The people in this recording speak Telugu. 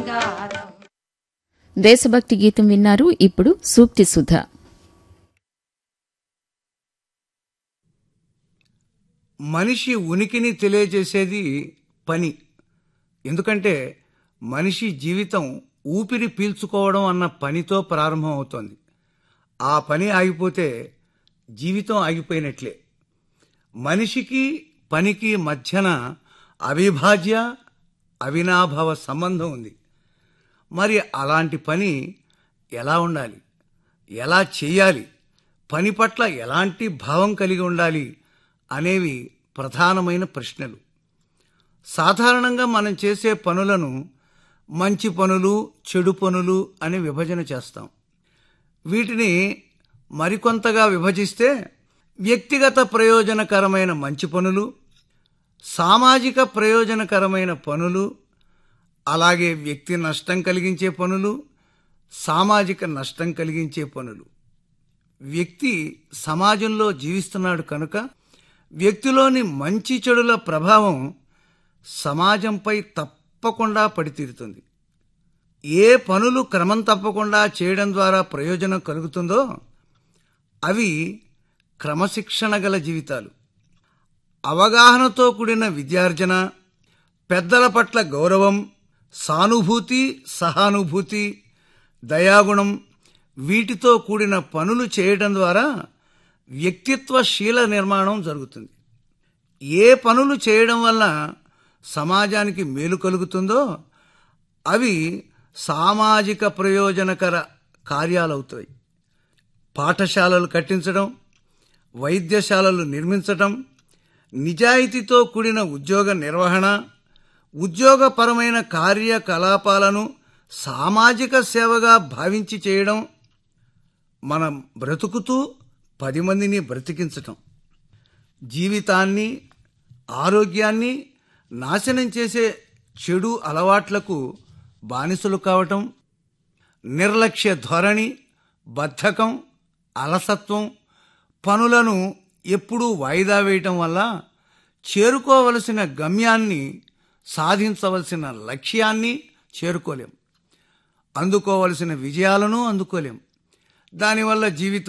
బంగారం దేశభక్తి గీతం విన్నారు ఇప్పుడు సూక్తి సుధ మనిషి ఉనికిని తెలియజేసేది పని ఎందుకంటే మనిషి జీవితం ఊపిరి పీల్చుకోవడం అన్న పనితో ప్రారంభం అవుతోంది ఆ పని ఆగిపోతే జీవితం ఆగిపోయినట్లే మనిషికి పనికి మధ్యన అవిభాజ్య అవినాభావ సంబంధం ఉంది మరి అలాంటి పని ఎలా ఉండాలి ఎలా చేయాలి పని పట్ల ఎలాంటి భావం కలిగి ఉండాలి అనేవి ప్రధానమైన ప్రశ్నలు సాధారణంగా మనం చేసే పనులను మంచి పనులు చెడు పనులు అని విభజన చేస్తాం వీటిని మరికొంతగా విభజిస్తే వ్యక్తిగత ప్రయోజనకరమైన మంచి పనులు సామాజిక ప్రయోజనకరమైన పనులు అలాగే వ్యక్తి నష్టం కలిగించే పనులు సామాజిక నష్టం కలిగించే పనులు వ్యక్తి సమాజంలో జీవిస్తున్నాడు కనుక వ్యక్తిలోని మంచి చెడుల ప్రభావం సమాజంపై తప్పకుండా పడితీరుతుంది ఏ పనులు క్రమం తప్పకుండా చేయడం ద్వారా ప్రయోజనం కలుగుతుందో అవి క్రమశిక్షణ గల జీవితాలు అవగాహనతో కూడిన విద్యార్జన పెద్దల పట్ల గౌరవం సానుభూతి సహానుభూతి దయాగుణం వీటితో కూడిన పనులు చేయడం ద్వారా వ్యక్తిత్వశీల నిర్మాణం జరుగుతుంది ఏ పనులు చేయడం వల్ల సమాజానికి మేలు కలుగుతుందో అవి సామాజిక ప్రయోజనకర కార్యాలవుతాయి పాఠశాలలు కట్టించడం వైద్యశాలలు నిర్మించటం నిజాయితీతో కూడిన ఉద్యోగ నిర్వహణ ఉద్యోగపరమైన కార్యకలాపాలను సామాజిక సేవగా భావించి చేయడం మనం బ్రతుకుతూ పది మందిని బ్రతికించటం జీవితాన్ని ఆరోగ్యాన్ని నాశనం చేసే చెడు అలవాట్లకు బానిసలు కావటం నిర్లక్ష్య ధోరణి బద్ధకం అలసత్వం పనులను ఎప్పుడూ వాయిదా వేయటం వల్ల చేరుకోవలసిన గమ్యాన్ని సాధించవలసిన లక్ష్యాన్ని చేరుకోలేం అందుకోవలసిన విజయాలను అందుకోలేం దానివల్ల జీవితం